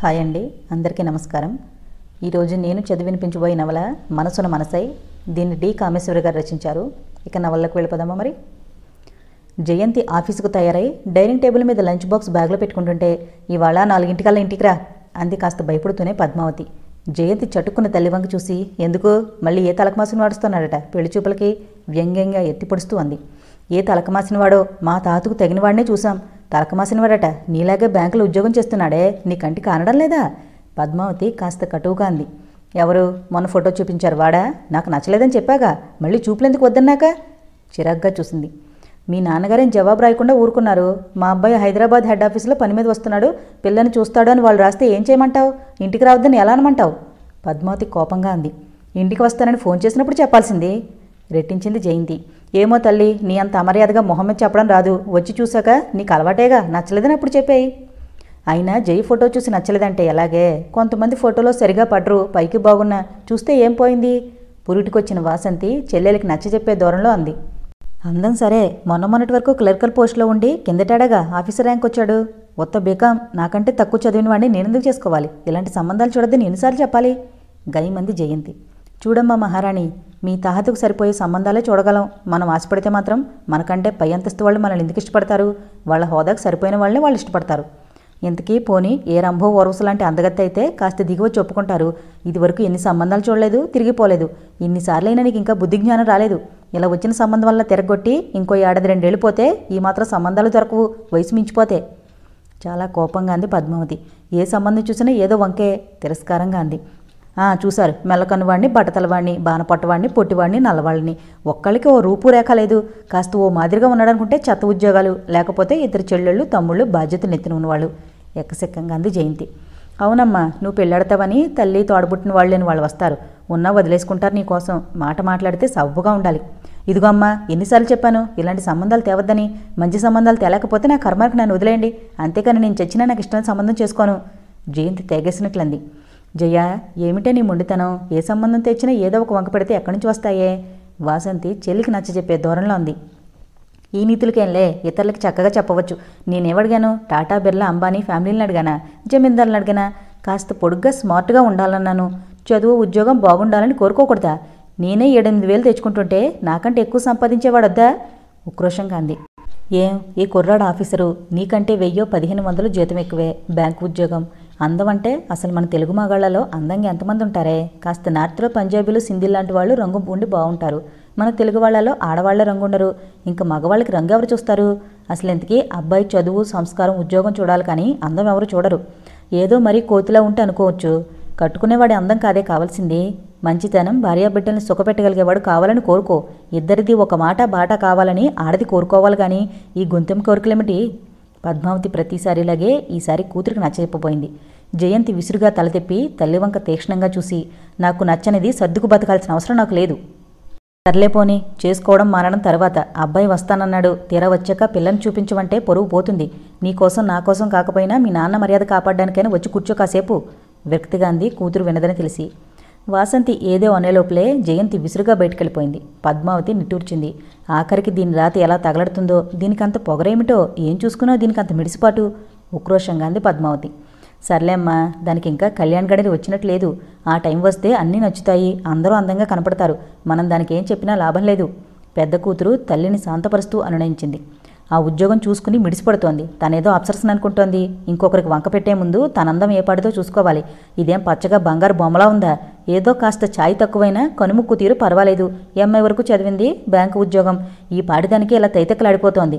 hi అండి అందరికీ నమస్కారం ఈరోజు నేను చదివినిపించబోయే నవల మనసున మనసై దీన్ని డి కామేశ్వరి గారు రచించారు ఇక నవల్లోకి వెళ్ళిపోదామా మరి జయంతి ఆఫీసుకు తయారై డైనింగ్ టేబుల్ మీద లంచ్ బాక్స్ బ్యాగ్లో పెట్టుకుంటుంటే ఇవాళ నాలుగింటికల్లా ఇంటికి రా అంది కాస్త భయపడుతూనే పద్మావతి జయంతి చటుక్కున్న తల్లి వంక చూసి ఎందుకు మళ్ళీ ఏ తలకమాసిన వాడుస్తున్నాడట పెళ్లి చూపులకి వ్యంగ్యంగా ఎత్తి పొడుస్తూ అంది ఏ తలకమాసిన వాడో మా తాతకు తగిన వాడినే చూసాం తలకమాసిన వాడట నీలాగే బ్యాంకులో ఉద్యోగం చేస్తున్నాడే నీ కంటికి అనడం లేదా పద్మావతి కాస్త కటువుగా అంది ఎవరు మొన్న ఫోటో చూపించారు వాడా నాకు నచ్చలేదని చెప్పాగా మళ్ళీ చూపులెందుకు వద్దన్నాక చిరాగ్గా చూసింది మీ నాన్నగారేం జవాబు రాయకుండా ఊరుకున్నారు మా అబ్బాయి హైదరాబాద్ హెడ్ ఆఫీసులో పని మీద వస్తున్నాడు పిల్లని చూస్తాడు అని వాళ్ళు రాస్తే ఏం చేయమంటావు ఇంటికి రావద్దని ఎలా అనమంటావు పద్మావతి కోపంగా అంది ఇంటికి వస్తానని ఫోన్ చేసినప్పుడు చెప్పాల్సింది రెట్టించింది జయంతి ఏమో తల్లి నీ అంత అమర్యాదగా మొహం మీద చెప్పడం రాదు వచ్చి చూశాక నీకు అలవాటేగా నచ్చలేదని అప్పుడు చెప్పేయి అయినా జై ఫోటో చూసి నచ్చలేదంటే ఎలాగే కొంతమంది ఫోటోలో సరిగా పడరు పైకి బాగున్నా చూస్తే ఏం పోయింది పురిటికొచ్చిన వాసంతి చెల్లెలకి నచ్చ చెప్పే దూరంలో అంది అందం సరే మొన్న మొన్నటి వరకు క్లర్కల్ పోస్ట్లో ఉండి కిందటాడగా ఆఫీసర్ ర్యాంక్ వచ్చాడు ఉత్త బీకాం నాకంటే తక్కువ చదివిన వాడిని నేనెందుకు చేసుకోవాలి ఇలాంటి సంబంధాలు చూడద్దని ఎన్నిసార్లు చెప్పాలి గైమంది జయంతి చూడమ్మా మహారాణి మీ తాహతకు సరిపోయే సంబంధాలే చూడగలం మనం ఆశపడితే మాత్రం మనకంటే పై అంతస్తు వాళ్ళు మనల్ని ఎందుకు ఇష్టపడతారు వాళ్ళ హోదాకు సరిపోయిన వాళ్ళని వాళ్ళు ఇష్టపడతారు ఇంతకీ పోనీ ఏ రంభో ఓరవసు లాంటి అందగత్త అయితే కాస్త దిగువచ్చి ఒప్పుకుంటారు ఇదివరకు ఎన్ని సంబంధాలు చూడలేదు తిరిగిపోలేదు ఇన్నిసార్లైనా నీకు ఇంకా బుద్ధి జ్ఞానం రాలేదు ఇలా వచ్చిన సంబంధం వల్ల తిరగొట్టి ఇంకో ఏడాది రెండేళ్ళు పోతే ఈ మాత్రం సంబంధాలు దొరకవు వయసు మించిపోతే చాలా కోపంగా అంది పద్మావతి ఏ సంబంధం చూసినా ఏదో వంకే తిరస్కారంగా అంది "ఆ, చూశారు మెల్లకన్నువాడిని బట్టతలవాడిని బాణపట్టవాడిని పొట్టివాడిని నల్లవాళ్ళని ఒక్కళ్ళకి ఓ రూపురేఖ లేదు కాస్త ఓ మాదిరిగా ఉన్నాడనుకుంటే చెత్త ఉద్యోగాలు లేకపోతే ఇద్దరు చెల్లెళ్ళు తమ్ముళ్ళు బాధ్యతలు ఎత్తిన ఉన్నవాళ్ళు ఎక్కసెక్కంగా అంది జయంతి అవునమ్మా నువ్వు పెళ్ళాడతావని తల్లి తోడబుట్టిన వాళ్ళని వాళ్ళు వస్తారు ఉన్నా వదిలేసుకుంటారు నీ కోసం మాట మాట్లాడితే సవ్వుగా ఉండాలి ఇదిగో అమ్మా ఎన్నిసార్లు చెప్పాను ఇలాంటి సంబంధాలు తేవద్దని మంచి సంబంధాలు తేలేకపోతే నా కర్మకు నన్ను వదిలేయండి అంతేకాని నేను చచ్చినా నాకు ఇష్టమైన సంబంధం చేసుకోను జయంతి తెగేసినట్లంది జయ ఏమిటే నీ మొండితనం ఏ సంబంధం తెచ్చినా ఏదో ఒక వంక పెడితే ఎక్కడి నుంచి వస్తాయే వాసంతి చెల్లికి నచ్చ చెప్పే దూరంలో ఉంది ఈ నీతులకేంలే ఇతరులకి చక్కగా చెప్పవచ్చు నేనేమడిగాను టాటా బిర్లా అంబానీ ఫ్యామిలీని అడిగానా జమీందారులను అడిగానా కాస్త పొడుగ్గా స్మార్ట్గా ఉండాలన్నాను చదువు ఉద్యోగం బాగుండాలని కోరుకోకూడదా నేనే ఏడెనిమిది వేలు తెచ్చుకుంటుంటే నాకంటే ఎక్కువ సంపాదించేవాడొద్దా ఉక్రోషంగా అంది ఏం ఈ కుర్రాడు ఆఫీసరు నీకంటే వెయ్యో పదిహేను వందలు జీతం ఎక్కువే బ్యాంక్ ఉద్యోగం అందం అంటే అసలు మన తెలుగు మగాళ్ళలో అందంగా ఎంతమంది ఉంటారే కాస్త నార్త్లో పంజాబీలు సింధీ లాంటి వాళ్ళు రంగు ఉండి బాగుంటారు మన తెలుగు వాళ్ళలో ఆడవాళ్ళ రంగు ఉండరు ఇంకా మగవాళ్ళకి రంగు ఎవరు చూస్తారు అసలు ఇంతకీ అబ్బాయి చదువు సంస్కారం ఉద్యోగం చూడాలి కానీ అందం ఎవరు చూడరు ఏదో మరీ కోతిలా ఉంటే అనుకోవచ్చు కట్టుకునేవాడి అందం కాదే కావాల్సింది మంచితనం భార్యాబిడ్డల్ని సుఖపెట్టగలిగేవాడు కావాలని కోరుకో ఇద్దరిది ఒక మాట బాట కావాలని ఆడది కోరుకోవాలి కానీ ఈ గొంతెం కోరికలేమిటి పద్మావతి ప్రతిసారిలాగే ఈసారి కూతురికి నచ్చజెప్పబోయింది జయంతి విసురుగా తలతిప్పి తల్లివంక తీక్షణంగా చూసి నాకు నచ్చనిది సర్దుకు బతకాల్సిన అవసరం నాకు లేదు సర్లే పోని చేసుకోవడం మానడం తర్వాత అబ్బాయి వస్తానన్నాడు తీరా వచ్చాక పిల్లని చూపించమంటే పొరుగు పోతుంది నీకోసం నా కోసం కాకపోయినా మీ నాన్న మర్యాద కాపాడడానికైనా వచ్చి కూర్చో కాసేపు వ్యక్తిగా అంది కూతురు వినదని తెలిసి వాసంతి ఏదో అనేలోపలే జయంతి విసురుగా బయటకెళ్ళిపోయింది పద్మావతి నిట్టూర్చింది ఆఖరికి దీని రాతి ఎలా తగలడుతుందో దీనికంత పొగరేమిటో ఏం చూసుకునో దీనికంత మిడిసిపాటు ఉక్రోషంగా అంది పద్మావతి సర్లే అమ్మా దానికి ఇంకా కళ్యాణ్ గడిని వచ్చినట్టు లేదు ఆ టైం వస్తే అన్నీ నచ్చుతాయి అందరూ అందంగా కనపడతారు మనం దానికి ఏం చెప్పినా లాభం లేదు పెద్ద కూతురు తల్లిని శాంతపరుస్తూ అనునయించింది ఆ ఉద్యోగం చూసుకుని మిడిసిపడుతోంది తనేదో అప్సరసన్ అనుకుంటోంది ఇంకొకరికి వంక పెట్టే ముందు తనందం ఏ పాటిదో చూసుకోవాలి ఇదేం పచ్చగా బంగారు బొమ్మలా ఉందా ఏదో కాస్త ఛాయ్ తక్కువైనా కనుముక్కు తీరు పర్వాలేదు ఎంఐ వరకు చదివింది బ్యాంకు ఉద్యోగం ఈ పాడిదానికి ఇలా తైతెక్కలాడిపోతోంది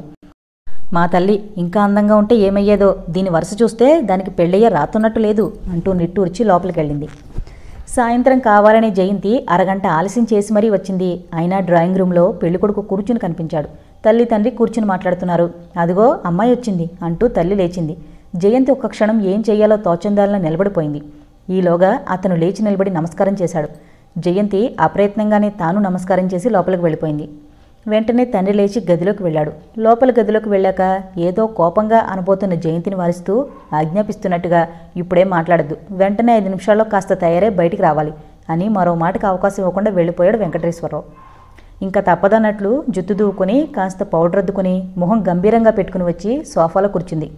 మా తల్లి ఇంకా అందంగా ఉంటే ఏమయ్యేదో దీని వరుస చూస్తే దానికి పెళ్ళయ్యే రాతున్నట్టు లేదు అంటూ నిట్టూర్చి లోపలికి వెళ్ళింది సాయంత్రం కావాలని జయంతి అరగంట ఆలస్యం చేసి మరీ వచ్చింది అయినా డ్రాయింగ్ రూమ్లో పెళ్ళికొడుకు కూర్చుని కనిపించాడు తల్లి తండ్రి కూర్చుని మాట్లాడుతున్నారు అదిగో అమ్మాయి వచ్చింది అంటూ తల్లి లేచింది జయంతి ఒక్క క్షణం ఏం చెయ్యాలో తోచందాలను నిలబడిపోయింది ఈలోగా అతను లేచి నిలబడి నమస్కారం చేశాడు జయంతి అప్రయత్నంగానే తాను నమస్కారం చేసి లోపలికి వెళ్ళిపోయింది వెంటనే తండ్రి లేచి గదిలోకి వెళ్ళాడు లోపల గదిలోకి వెళ్ళాక ఏదో కోపంగా అనబోతున్న జయంతిని వారిస్తూ ఆజ్ఞాపిస్తున్నట్టుగా ఇప్పుడేం మాట్లాడద్దు వెంటనే ఐదు నిమిషాల్లో కాస్త తయారై బయటికి రావాలి అని మరో మాటకు అవకాశం ఇవ్వకుండా వెళ్ళిపోయాడు వెంకటేశ్వరరావు ఇంకా తప్పదన్నట్లు జుత్తు దూకుని కాస్త పౌడర్ అద్దుకుని మొహం గంభీరంగా పెట్టుకుని వచ్చి సోఫాలో కూర్చుంది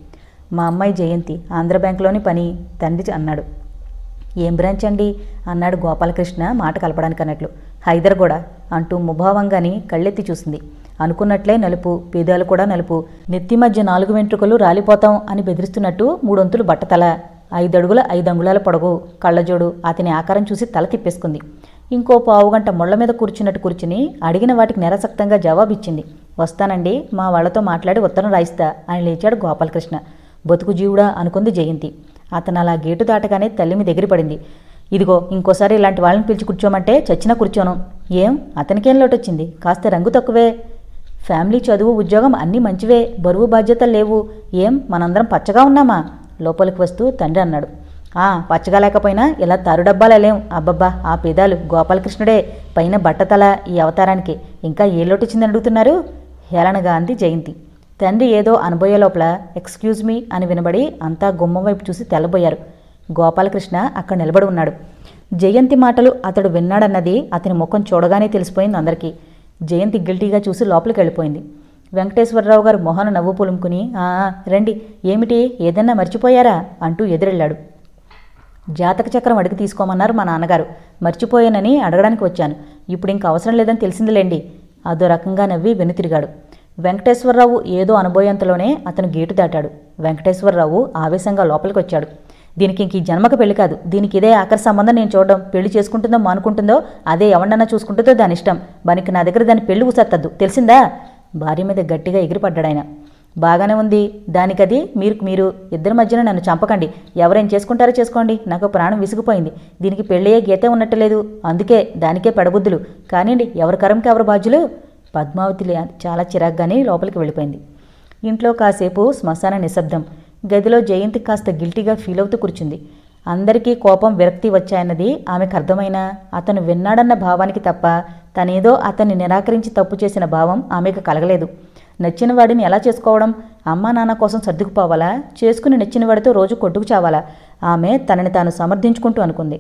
మా అమ్మాయి జయంతి ఆంధ్ర బ్యాంకులోని పని తండ్రి అన్నాడు ఏం బ్రాంచ్ అండి అన్నాడు గోపాలకృష్ణ మాట కలపడానికి అన్నట్లు హైదర్గూడ అంటూ ముభావంగాని కళ్ళెత్తి చూసింది అనుకున్నట్లే నలుపు పేదాలు కూడా నలుపు నెత్తి మధ్య నాలుగు వెంట్రుకలు రాలిపోతాం అని బెదిరిస్తున్నట్టు మూడొంతులు బట్టతల ఐదడుగుల ఐదు అంగుళాల పొడవు కళ్ళజోడు అతని ఆకారం చూసి తల తిప్పేసుకుంది ఇంకో పావుగంట ముళ్ళ మీద కూర్చున్నట్టు కూర్చుని అడిగిన వాటికి నిరసక్తంగా జవాబిచ్చింది వస్తానండి మా వాళ్లతో మాట్లాడి ఉత్తరం రాయిస్తా అని లేచాడు గోపాలకృష్ణ బతుకు జీవుడా అనుకుంది జయంతి అతను అలా గేటు దాటగానే తల్లి మీ దగ్గర పడింది ఇదిగో ఇంకోసారి ఇలాంటి వాళ్ళని పిలిచి కూర్చోమంటే చచ్చినా కూర్చోను ఏం అతనికేం లోటొచ్చింది కాస్త రంగు తక్కువే ఫ్యామిలీ చదువు ఉద్యోగం అన్నీ మంచివే బరువు బాధ్యతలు లేవు ఏం మనందరం పచ్చగా ఉన్నామా లోపలికి వస్తూ తండ్రి అన్నాడు ఆ పచ్చగా లేకపోయినా ఇలా తారుడబ్బాలే లేం అబ్బబ్బా ఆ పేదాలు గోపాలకృష్ణుడే పైన బట్టతల ఈ అవతారానికి ఇంకా ఏ లోటొచ్చిందని అడుగుతున్నారు హేళనగా అంది జయంతి తండ్రి ఏదో అనబోయే లోపల ఎక్స్క్యూజ్ మీ అని వినబడి అంతా గుమ్మం వైపు చూసి తెల్లబోయారు గోపాలకృష్ణ అక్కడ నిలబడి ఉన్నాడు జయంతి మాటలు అతడు విన్నాడన్నది అతని ముఖం చూడగానే తెలిసిపోయింది అందరికీ జయంతి గిల్టీగా చూసి లోపలికి వెళ్ళిపోయింది వెంకటేశ్వరరావు గారు మొహన నవ్వు పులుముకుని "ఆ, రండి ఏమిటి ఏదన్నా మర్చిపోయారా అంటూ ఎదురెళ్ళాడు జాతక చక్రం అడిగి తీసుకోమన్నారు మా నాన్నగారు మర్చిపోయానని అడగడానికి వచ్చాను ఇప్పుడు ఇంక అవసరం లేదని తెలిసిందిలేండి అదో రకంగా నవ్వి వెనుతిరిగాడు వెంకటేశ్వరరావు ఏదో అనుభోయంతలోనే అతను గేటు దాటాడు వెంకటేశ్వరరావు ఆవేశంగా లోపలికి వచ్చాడు దీనికి ఇంక ఈ జన్మకు పెళ్లి కాదు దీనికి ఇదే ఆఖరి సంబంధం నేను చూడడం పెళ్లి చేసుకుంటుందో మానుకుంటుందో అదే ఎవడన్నా చూసుకుంటుందో దాని ఇష్టం మనకి నా దగ్గర దాని పెళ్లి ఉసత్తద్దు తెలిసిందా భార్య మీద గట్టిగా ఎగిరిపడ్డాడాయన బాగానే ఉంది దానికది మీరు మీరు ఇద్దరి మధ్యన నన్ను చంపకండి ఎవరేం చేసుకుంటారో చేసుకోండి నాకు ప్రాణం విసిగిపోయింది దీనికి పెళ్ళయ్యే గీతే ఉన్నట్టు లేదు అందుకే దానికే పెడబుద్ధులు కానివ్వండి ఎవరి కరంకి ఎవరు బాధ్యులు పద్మావతి లే- చాలా చిరాగ్గానే లోపలికి వెళ్ళిపోయింది ఇంట్లో కాసేపు శ్మశాన నిశ్శబ్దం గదిలో జయంతి కాస్త గిల్టీగా ఫీల్ అవుతూ కూర్చుంది అందరికీ కోపం విరక్తి వచ్చాయన్నది ఆమెకు అర్థమైనా అతను విన్నాడన్న భావానికి తప్ప తనేదో అతన్ని నిరాకరించి తప్పు చేసిన భావం ఆమెకు కలగలేదు నచ్చిన వాడిని ఎలా చేసుకోవడం అమ్మా నాన్న కోసం సర్దుకుపోవాలా చేసుకుని నచ్చిన వాడితో రోజు కొట్టుకు చావాలా ఆమె తనని తాను సమర్థించుకుంటూ అనుకుంది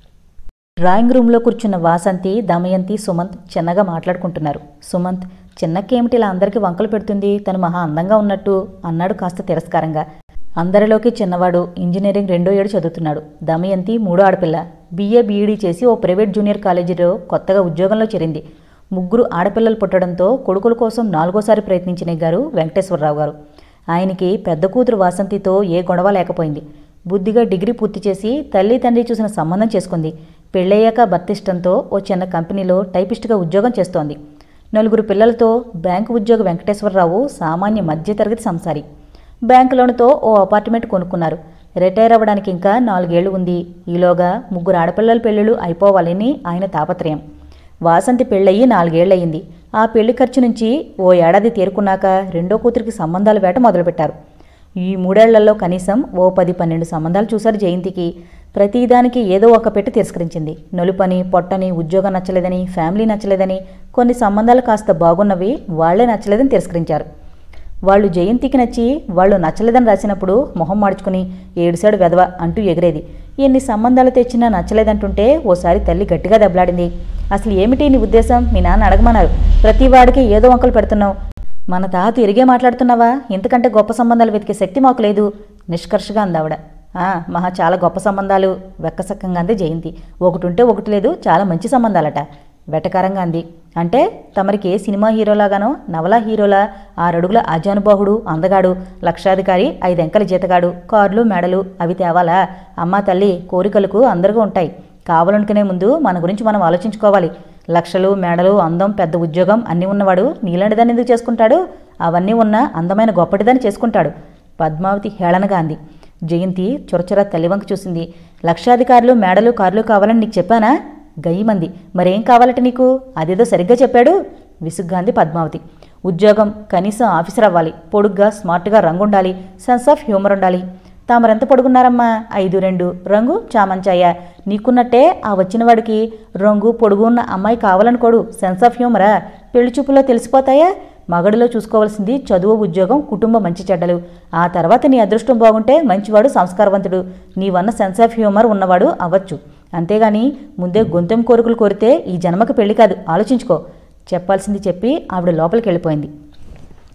డ్రాయింగ్ రూమ్లో కూర్చున్న వాసంతి దమయంతి సుమంత్ చిన్నగా మాట్లాడుకుంటున్నారు సుమంత్ చిన్నకేమిటి ఇలా అందరికీ వంకలు పెడుతుంది తను మహా అందంగా ఉన్నట్టు అన్నాడు కాస్త తిరస్కారంగా అందరిలోకి చిన్నవాడు ఇంజనీరింగ్ రెండో ఏడు చదువుతున్నాడు దమయంతి మూడో ఆడపిల్ల బీఏ బీఈడీ చేసి ఓ ప్రైవేట్ జూనియర్ కాలేజీలో కొత్తగా ఉద్యోగంలో చేరింది ముగ్గురు ఆడపిల్లలు పుట్టడంతో కొడుకుల కోసం నాలుగోసారి ప్రయత్నించిన గారు వెంకటేశ్వరరావు గారు ఆయనకి పెద్ద కూతురు వాసంతితో ఏ గొడవ లేకపోయింది బుద్ధిగా డిగ్రీ పూర్తి చేసి తల్లి తండ్రి చూసిన సంబంధం చేసుకుంది పెళ్ళయ్యాక భర్త ఇష్టంతో ఓ చిన్న కంపెనీలో టైపిస్ట్గా ఉద్యోగం చేస్తోంది నలుగురు పిల్లలతో బ్యాంకు ఉద్యోగ వెంకటేశ్వరరావు సామాన్య మధ్యతరగతి సంసారి బ్యాంకు లోనుతో ఓ అపార్ట్మెంట్ కొనుక్కున్నారు రిటైర్ అవ్వడానికి ఇంకా నాలుగేళ్లు ఉంది ఈలోగా ముగ్గురు ఆడపిల్లల పెళ్ళిళ్ళు అయిపోవాలని ఆయన తాపత్రయం వాసంతి పెళ్ళయి నాలుగేళ్లయింది ఆ పెళ్లి ఖర్చు నుంచి ఓ ఏడాది తేరుకున్నాక రెండో కూతురికి సంబంధాల వేట మొదలుపెట్టారు ఈ మూడేళ్లలో కనీసం ఓ పది పన్నెండు సంబంధాలు చూశారు జయంతికి ప్రతిదానికి ఏదో ఒక పెట్టి తిరస్కరించింది నలుపని పొట్టని ఉద్యోగం నచ్చలేదని ఫ్యామిలీ నచ్చలేదని కొన్ని సంబంధాలు కాస్త బాగున్నవి వాళ్లే నచ్చలేదని తిరస్కరించారు వాళ్ళు జయంతికి నచ్చి వాళ్ళు నచ్చలేదని రాసినప్పుడు మొహం మార్చుకుని ఏడుసాడు వెధవ అంటూ ఎగిరేది ఎన్ని సంబంధాలు తెచ్చినా నచ్చలేదంటుంటే ఓసారి తల్లి గట్టిగా దెబ్బలాడింది అసలు ఏమిటి నీ ఉద్దేశం మీ నాన్న అడగమన్నారు ప్రతి వాడికి ఏదో వంకలు పెడుతున్నావు మన తాత తిరిగే మాట్లాడుతున్నావా ఇంతకంటే గొప్ప సంబంధాలు వెతికే శక్తి మాకు లేదు నిష్కర్షగా అందావిడ "ఆ, మహా చాలా గొప్ప సంబంధాలు వెక్కసక్కంగా అంది జయంతి ఒకటి ఉంటే ఒకటి లేదు చాలా మంచి సంబంధాలట వెటకారంగా అంది అంటే తమరికి ఏ సినిమా హీరోలాగానో నవలా హీరోలా ఆరడుగుల ఆజానుబాహుడు అందగాడు లక్షాధికారి ఐదెంకల జీతగాడు కార్లు మెడలు అవి తేవాలా అమ్మా తల్లి కోరికలకు అందరికీ ఉంటాయి కావాలనుకునే ముందు మన గురించి మనం ఆలోచించుకోవాలి లక్షలు మేడలు అందం పెద్ద ఉద్యోగం అన్నీ ఉన్నవాడు నీలాంటిదాన్ని ఎందుకు చేసుకుంటాడు అవన్నీ ఉన్న అందమైన గొప్పటిదాన్ని చేసుకుంటాడు పద్మావతి హేళనగా అంది జయంతి చొరచొర తల్లివంక చూసింది లక్షాధికారులు మేడలు కార్లు కావాలని నీకు చెప్పానా గయ్యమంది మరేం కావాలట నీకు అదేదో సరిగ్గా చెప్పాడు విసుగ్గా అంది పద్మావతి ఉద్యోగం కనీసం ఆఫీసర్ అవ్వాలి పొడుగ్గా స్మార్ట్గా రంగు ఉండాలి సెన్స్ ఆఫ్ హ్యూమర్ ఉండాలి తామరెంత పొడుగున్నారమ్మా ఐదు రెండు రంగు చామంచాయ నీకున్నట్టే ఆ వచ్చిన వాడికి రంగు పొడుగు ఉన్న అమ్మాయి కావాలనుకోడు సెన్స్ ఆఫ్ హ్యూమరా పెళ్లి చూపులో తెలిసిపోతాయా మగడిలో చూసుకోవాల్సింది చదువు ఉద్యోగం కుటుంబం మంచి చెడ్డలు ఆ తర్వాత నీ అదృష్టం బాగుంటే మంచివాడు సంస్కారవంతుడు నీవన్న సెన్స్ ఆఫ్ హ్యూమర్ ఉన్నవాడు అవ్వచ్చు అంతేగాని ముందే గొంతెం కోరికలు కోరితే ఈ జన్మకు పెళ్లి కాదు ఆలోచించుకో చెప్పాల్సింది చెప్పి ఆవిడ లోపలికి వెళ్ళిపోయింది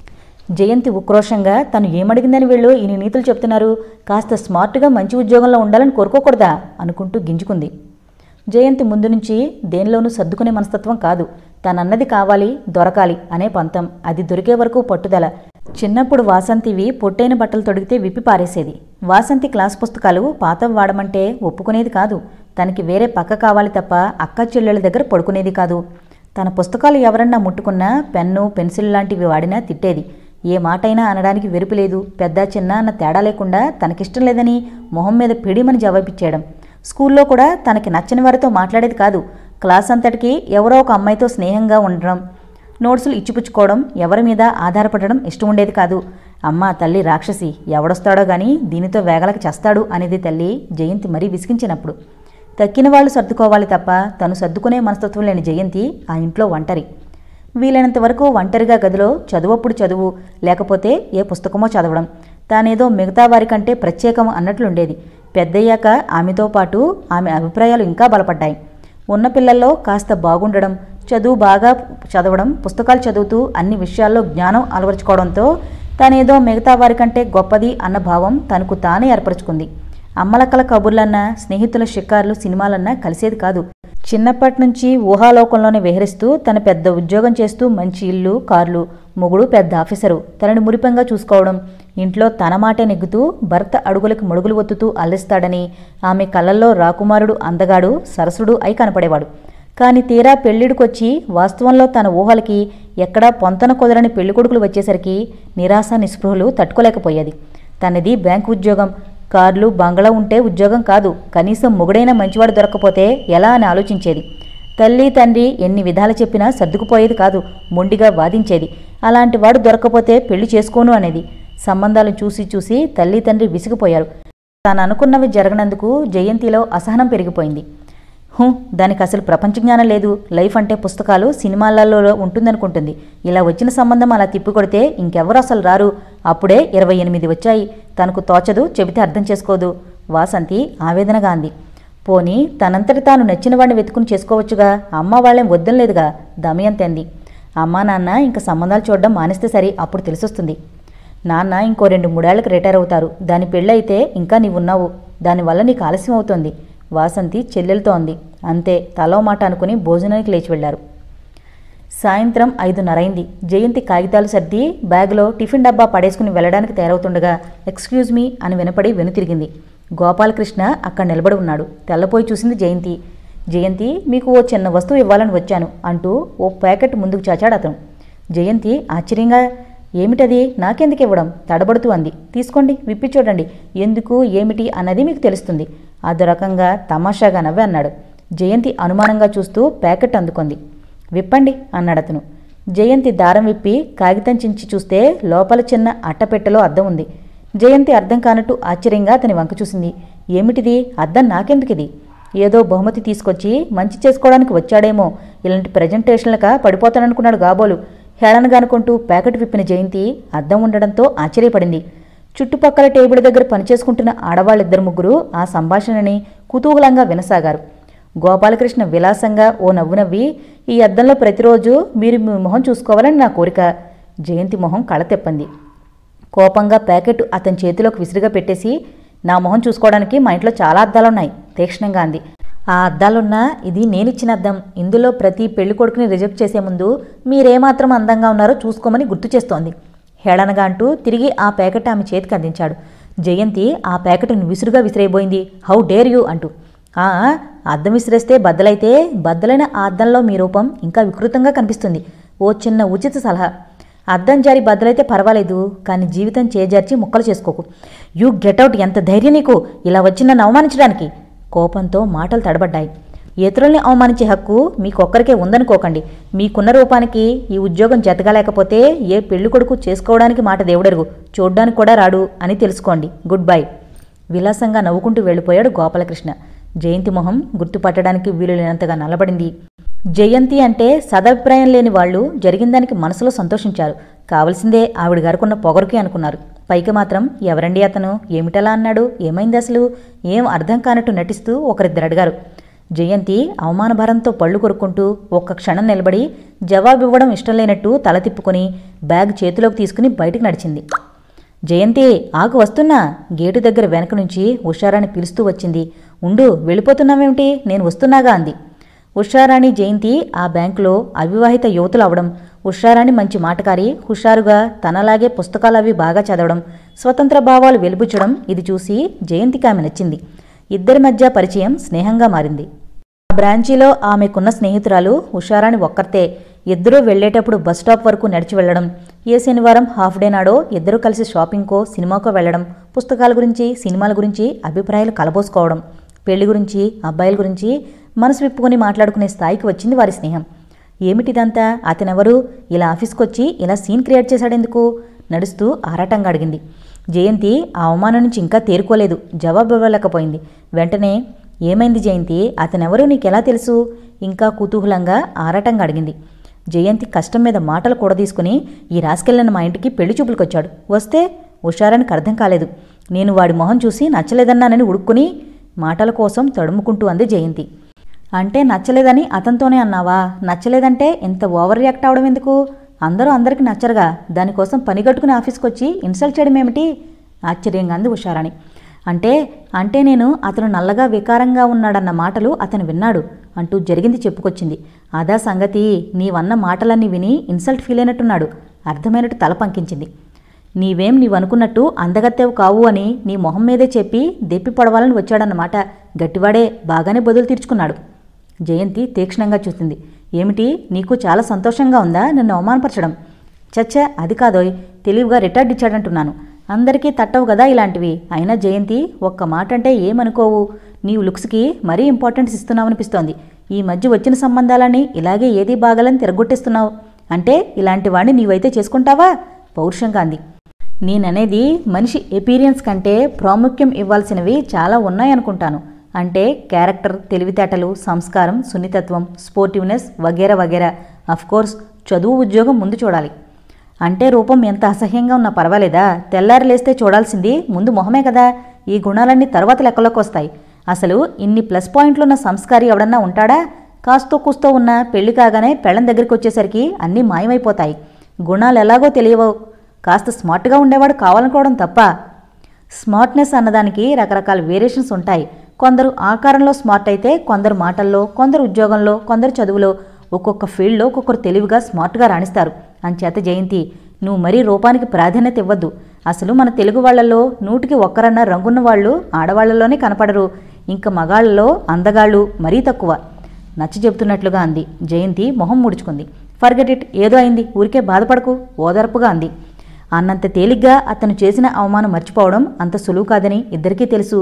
జయంతి ఉక్రోషంగా తను ఏమడిగిందని వీళ్ళు ఇన్ని నీతులు చెప్తున్నారు కాస్త స్మార్ట్గా మంచి ఉద్యోగంలో ఉండాలని కోరుకోకూడదా అనుకుంటూ గింజుకుంది జయంతి ముందు నుంచి దేనిలోనూ సర్దుకునే మనస్తత్వం కాదు తనన్నది కావాలి దొరకాలి అనే పంతం అది దొరికే వరకు పట్టుదల చిన్నప్పుడు వాసంతివి పొట్టైన బట్టలు తొడిగితే విప్పి పారేసేది వాసంతి క్లాస్ పుస్తకాలు పాత వాడమంటే ఒప్పుకునేది కాదు తనకి వేరే పక్క కావాలి తప్ప అక్క చెల్లెళ్ళ దగ్గర పడుకునేది కాదు తన పుస్తకాలు ఎవరన్నా ముట్టుకున్నా పెన్ను పెన్సిల్ లాంటివి వాడినా తిట్టేది ఏ మాటైనా అనడానికి వెరుపు లేదు పెద్ద చిన్న అన్న తేడా లేకుండా తనకిష్టం లేదని మొహం మీద పిడిమని జవాబిచ్చేయడం స్కూల్లో కూడా తనకి నచ్చని వారితో మాట్లాడేది కాదు క్లాస్ అంతటికి ఎవరో ఒక అమ్మాయితో స్నేహంగా ఉండడం నోట్సులు ఇచ్చిపుచ్చుకోవడం ఎవరి మీద ఆధారపడడం ఇష్టం ఉండేది కాదు అమ్మ తల్లి రాక్షసి ఎవడొస్తాడో గాని దీనితో వేగలకి చేస్తాడు అనేది తల్లి జయంతి మరీ విసిగించినప్పుడు తక్కిన వాళ్ళు సర్దుకోవాలి తప్ప తను సర్దుకునే మనస్తత్వం లేని జయంతి ఆ ఇంట్లో ఒంటరి వీలైనంత వరకు ఒంటరిగా గదిలో చదువప్పుడు చదువు లేకపోతే ఏ పుస్తకమో చదవడం తానేదో మిగతా వారికంటే ప్రత్యేకం అన్నట్లుండేది పెద్దయ్యాక ఆమెతో పాటు ఆమె అభిప్రాయాలు ఇంకా బలపడ్డాయి ఉన్న పిల్లల్లో కాస్త బాగుండడం చదువు బాగా చదవడం పుస్తకాలు చదువుతూ అన్ని విషయాల్లో జ్ఞానం అలవరుచుకోవడంతో తానేదో మిగతా వారికంటే గొప్పది అన్న భావం తనకు తానే ఏర్పరచుకుంది అమ్మలక్కల కబుర్లన్నా స్నేహితుల షికార్లు సినిమాలన్నా కలిసేది కాదు చిన్నప్పటి నుంచి ఊహాలోకంలోనే విహరిస్తూ తన పెద్ద ఉద్యోగం చేస్తూ మంచి ఇల్లు కార్లు మొగుడు పెద్ద ఆఫీసరు తనని మురిపంగా చూసుకోవడం ఇంట్లో తన మాటే నెగ్గుతూ భర్త అడుగులకు మడుగులు ఒత్తుతూ అల్లిస్తాడని ఆమె కళ్ళల్లో రాకుమారుడు అందగాడు సరసుడు అయి కనపడేవాడు కాని తీరా పెళ్లిడికొచ్చి వాస్తవంలో తన ఊహలకి ఎక్కడా పొంతన కుదరని పెళ్ళికొడుకులు వచ్చేసరికి నిరాశ నిస్పృహలు తట్టుకోలేకపోయేది తనది బ్యాంకు ఉద్యోగం కార్లు బంగ్లా ఉంటే ఉద్యోగం కాదు కనీసం మొగుడైన మంచివాడు దొరక్కపోతే ఎలా అని ఆలోచించేది తల్లి తండ్రి ఎన్ని విధాలు చెప్పినా సర్దుకుపోయేది కాదు మొండిగా వాదించేది అలాంటి వాడు దొరక్కపోతే పెళ్లి చేసుకోను అనేది సంబంధాలు చూసి చూసి తల్లి తండ్రి విసిగిపోయారు తాను అనుకున్నవి జరగనందుకు జయంతిలో అసహనం పెరిగిపోయింది హూ దానికి అసలు ప్రపంచ జ్ఞానం లేదు లైఫ్ అంటే పుస్తకాలు సినిమాలలో ఉంటుందనుకుంటుంది ఇలా వచ్చిన సంబంధం అలా తిప్పికొడితే ఇంకెవరు అసలు రారు అప్పుడే ఇరవై ఎనిమిది వచ్చాయి తనకు తోచదు చెబితే అర్థం చేసుకోదు వాసంతి ఆవేదనగా అంది పోనీ తనంతటి తాను నచ్చిన వాడిని వెతుకుని చేసుకోవచ్చుగా అమ్మ వాళ్ళేం వద్దలేదుగా దమయంతి అంది అమ్మా నాన్న ఇంక సంబంధాలు చూడడం మానేస్తే సరి అప్పుడు తెలిసొస్తుంది నాన్న ఇంకో రెండు మూడేళ్లకు రిటైర్ అవుతారు దాని పెళ్ళైతే ఇంకా నీవున్నావు దానివల్ల నీకు ఆలస్యం అవుతోంది వాసంతి చెల్లెలతో అంది అంతే తలో మాట అనుకుని భోజనానికి లేచి వెళ్లారు సాయంత్రం ఐదున్నరైంది జయంతి కాగితాలు సర్ది బ్యాగ్లో టిఫిన్ డబ్బా పడేసుకుని వెళ్ళడానికి తయారవుతుండగా ఎక్స్క్యూజ్ మీ అని వినపడి వెనుతిరిగింది గోపాలకృష్ణ అక్కడ నిలబడి ఉన్నాడు తెల్లపోయి చూసింది జయంతి జయంతి మీకు ఓ చిన్న వస్తువు ఇవ్వాలని వచ్చాను అంటూ ఓ ప్యాకెట్ ముందుకు చాచాడు అతను జయంతి ఆశ్చర్యంగా ఏమిటది నాకెందుకు ఇవ్వడం తడబడుతూ అంది తీసుకోండి విప్పి చూడండి ఎందుకు ఏమిటి అన్నది మీకు తెలుస్తుంది అదో రకంగా తమాషాగా నవ్వి అన్నాడు జయంతి అనుమానంగా చూస్తూ ప్యాకెట్ అందుకుంది విప్పండి అన్నాడు అతను జయంతి దారం విప్పి కాగితం చించి చూస్తే లోపల చిన్న అట్టపెట్టెలో అద్దం ఉంది జయంతి అర్థం కానట్టు ఆశ్చర్యంగా అతని వంక చూసింది ఏమిటిది అద్దం నాకెందుకిది ఏదో బహుమతి తీసుకొచ్చి మంచి చేసుకోవడానికి వచ్చాడేమో ఇలాంటి ప్రజెంటేషన్లక పడిపోతాననుకున్నాడు గాబోలు హేళనగా అనుకుంటూ ప్యాకెట్ విప్పిన జయంతి అద్దం ఉండడంతో ఆశ్చర్యపడింది చుట్టుపక్కల టేబుల్ దగ్గర పనిచేసుకుంటున్న ఆడవాళ్ళిద్దరు ముగ్గురు ఆ సంభాషణని కుతూహలంగా వినసాగారు గోపాలకృష్ణ విలాసంగా ఓ నవ్వు నవ్వి ఈ అద్దంలో ప్రతిరోజు మీరు మీ మొహం చూసుకోవాలని నా కోరిక జయంతి మొహం కళ తెప్పంది కోపంగా ప్యాకెట్ అతని చేతిలోకి విసిరిగా పెట్టేసి నా మొహం చూసుకోవడానికి మా ఇంట్లో చాలా అద్దాలున్నాయి తీక్షణంగా అంది ఆ అద్దాలున్నా ఇది నేనిచ్చిన అద్దం ఇందులో ప్రతి పెళ్లి కొడుకుని రిజెక్ట్ చేసే ముందు మీరేమాత్రం అందంగా ఉన్నారో చూసుకోమని గుర్తు చేస్తోంది హేళనగా అంటూ తిరిగి ఆ ప్యాకెట్ ఆమె చేతికి అందించాడు జయంతి ఆ ప్యాకెట్ను విసురుగా విసిరేయబోయింది హౌ డేర్ యూ అంటూ ఆ అద్దం విసిరేస్తే బద్దలైతే బద్దలైన ఆ అద్దంలో మీ రూపం ఇంకా వికృతంగా కనిపిస్తుంది ఓ చిన్న ఉచిత సలహా అద్దం జారి బద్దలైతే పర్వాలేదు కానీ జీవితం చేజార్చి ముక్కలు చేసుకోకు యూ గెట్అవుట్ ఎంత ధైర్యం నీకు ఇలా వచ్చి నన్ను అవమానించడానికి కోపంతో మాటలు తడబడ్డాయి ఇతరుల్ని అవమానించే హక్కు మీకొక్కరికే ఉందనుకోకండి మీకున్న రూపానికి ఈ ఉద్యోగం జతగలేకపోతే ఏ పెళ్లి కొడుకు చేసుకోవడానికి మాట దేవుడెరుగు చూడ్డానికి కూడా రాడు అని తెలుసుకోండి గుడ్ బై విలాసంగా నవ్వుకుంటూ వెళ్ళిపోయాడు గోపాలకృష్ణ జయంతి మొహం గుర్తుపట్టడానికి వీలు లేనంతగా నల్లబడింది జయంతి అంటే సదభిప్రాయం లేని వాళ్ళు జరిగిన దానికి మనసులో సంతోషించారు కావలసిందే ఆవిడ గారుకున్న పొగరుకి అనుకున్నారు పైకి మాత్రం ఎవరండి అతను ఏమిటలా అన్నాడు ఏమైంది అసలు ఏం అర్థం కానట్టు నటిస్తూ ఒకరిద్దరు అడిగారు జయంతి అవమానభారంతో పళ్ళు కొరుక్కుంటూ ఒక్క క్షణం నిలబడి జవాబివ్వడం ఇష్టం లేనట్టు తల తిప్పుకొని బ్యాగ్ చేతిలోకి తీసుకుని బయటికి నడిచింది జయంతి ఆకు వస్తున్నా గేటు దగ్గర వెనక నుంచి ఉషారాణి పిలుస్తూ వచ్చింది ఉండు వెళ్ళిపోతున్నావేమిటి నేను వస్తున్నాగా అంది ఉషారాణి జయంతి ఆ బ్యాంకులో అవివాహిత యువతులు అవడం ఉషారాణి మంచి మాటకారి హుషారుగా తనలాగే పుస్తకాలు అవి బాగా చదవడం స్వతంత్ర భావాలు వెలుబుచ్చడం ఇది చూసి జయంతికి ఆమె నచ్చింది ఇద్దరి మధ్య పరిచయం స్నేహంగా మారింది ఆ బ్రాంచీలో ఆమెకున్న స్నేహితురాలు ఉషారాణి ఒక్కర్తే ఇద్దరూ వెళ్లేటప్పుడు బస్ స్టాప్ వరకు నడిచి వెళ్లడం ఏ శనివారం హాఫ్ డే నాడో ఇద్దరూ కలిసి షాపింగ్కో సినిమాకో వెళ్లడం పుస్తకాల గురించి సినిమాల గురించి అభిప్రాయాలు కలబోసుకోవడం పెళ్లి గురించి అబ్బాయిల గురించి మనసు విప్పుకొని మాట్లాడుకునే స్థాయికి వచ్చింది వారి స్నేహం ఏమిటిదంతా అతనెవరు ఇలా ఆఫీస్కొచ్చి ఇలా సీన్ క్రియేట్ చేశాడెందుకు నడుస్తూ ఆరాటంగా అడిగింది జయంతి ఆ అవమానం నుంచి ఇంకా తేరుకోలేదు జవాబు ఇవ్వలేకపోయింది వెంటనే ఏమైంది జయంతి అతనెవరో నీకెలా తెలుసు ఇంకా కుతూహలంగా ఆరాటంగా అడిగింది జయంతి కష్టం మీద మాటలు కూడా తీసుకుని ఈ రాసుకెళ్ళిన మా ఇంటికి పెళ్లి చూపులకొచ్చాడు వస్తే ఉషారానికి అర్థం కాలేదు నేను వాడి మొహం చూసి నచ్చలేదన్నానని ఉడుక్కుని మాటల కోసం తడుముకుంటూ అంది జయంతి అంటే నచ్చలేదని అతనితోనే అన్నావా నచ్చలేదంటే ఇంత ఓవర్ రియాక్ట్ అవడం ఎందుకు అందరూ అందరికీ నచ్చరుగా దానికోసం పనిగట్టుకుని ఆఫీస్కి వచ్చి ఇన్సల్ట్ చేయడం ఏమిటి ఆశ్చర్యంగా అంది ఉషారాణి అంటే అంటే నేను అతను నల్లగా వికారంగా ఉన్నాడన్న మాటలు అతను విన్నాడు అంటూ జరిగింది చెప్పుకొచ్చింది అదా సంగతి నీవన్న మాటలన్నీ విని ఇన్సల్ట్ ఫీల్ అయినట్టున్నాడు అర్థమైనట్టు తల పంకించింది నీవేం నీవనుకున్నట్టు అందగత్తెవు కావు అని నీ మొహం మీదే చెప్పి దెప్పి పడవాలని వచ్చాడన్నమాట గట్టివాడే బాగానే బదులు తీర్చుకున్నాడు జయంతి తీక్షణంగా చూసింది ఏమిటి నీకు చాలా సంతోషంగా ఉందా నన్ను అవమానపరచడం చచ్చ అది కాదోయ్ తెలివిగా రిటార్డ్ ఇచ్చాడంటున్నాను అందరికీ తట్టవు కదా ఇలాంటివి అయినా జయంతి ఒక్క మాట అంటే ఏమనుకోవు నీవు లుక్స్కి మరీ ఇంపార్టెన్స్ ఇస్తున్నావనిపిస్తోంది ఈ మధ్య వచ్చిన సంబంధాలని ఇలాగే ఏది బాగాలని తిరగొట్టేస్తున్నావు అంటే ఇలాంటి వాడిని నీవైతే చేసుకుంటావా పౌరుషంగా అంది నేననేది మనిషి ఎపీరియన్స్ కంటే ప్రాముఖ్యం ఇవ్వాల్సినవి చాలా ఉన్నాయనుకుంటాను అంటే క్యారెక్టర్ తెలివితేటలు సంస్కారం సున్నితత్వం స్పోర్టివ్నెస్ వగేరా వగేరా కోర్స్ చదువు ఉద్యోగం ముందు చూడాలి అంటే రూపం ఎంత అసహ్యంగా ఉన్నా పర్వాలేదా తెల్లారి లేస్తే చూడాల్సింది ముందు మొహమే కదా ఈ గుణాలన్నీ తర్వాత లెక్కలోకి వస్తాయి అసలు ఇన్ని ప్లస్ పాయింట్లున్న సంస్కారి ఎవడన్నా ఉంటాడా కాస్తో కూస్తో ఉన్న పెళ్లి కాగానే పెళ్ళం దగ్గరికి వచ్చేసరికి అన్నీ మాయమైపోతాయి గుణాలు ఎలాగో తెలియవు కాస్త స్మార్ట్గా ఉండేవాడు కావాలనుకోవడం తప్ప స్మార్ట్నెస్ అన్నదానికి రకరకాల వేరియేషన్స్ ఉంటాయి కొందరు ఆకారంలో స్మార్ట్ అయితే కొందరు మాటల్లో కొందరు ఉద్యోగంలో కొందరు చదువులో ఒక్కొక్క ఫీల్డ్లో ఒక్కొక్కరు తెలివిగా స్మార్ట్గా రాణిస్తారు అంచేత జయంతి నువ్వు మరీ రూపానికి ప్రాధాన్యత ఇవ్వద్దు అసలు మన తెలుగు వాళ్ళల్లో నూటికి ఒక్కరన్న రంగున్న వాళ్ళు ఆడవాళ్లలోనే కనపడరు ఇంకా మగాళ్ళలో అందగాళ్ళు మరీ తక్కువ నచ్చ చెబుతున్నట్లుగా అంది జయంతి మొహం ముడుచుకుంది ఫర్గెట్ ఇట్ ఏదో అయింది ఊరికే బాధపడకు ఓదార్పుగా అంది అన్నంత తేలిగ్గా అతను చేసిన అవమానం మర్చిపోవడం అంత సులువు కాదని ఇద్దరికీ తెలుసు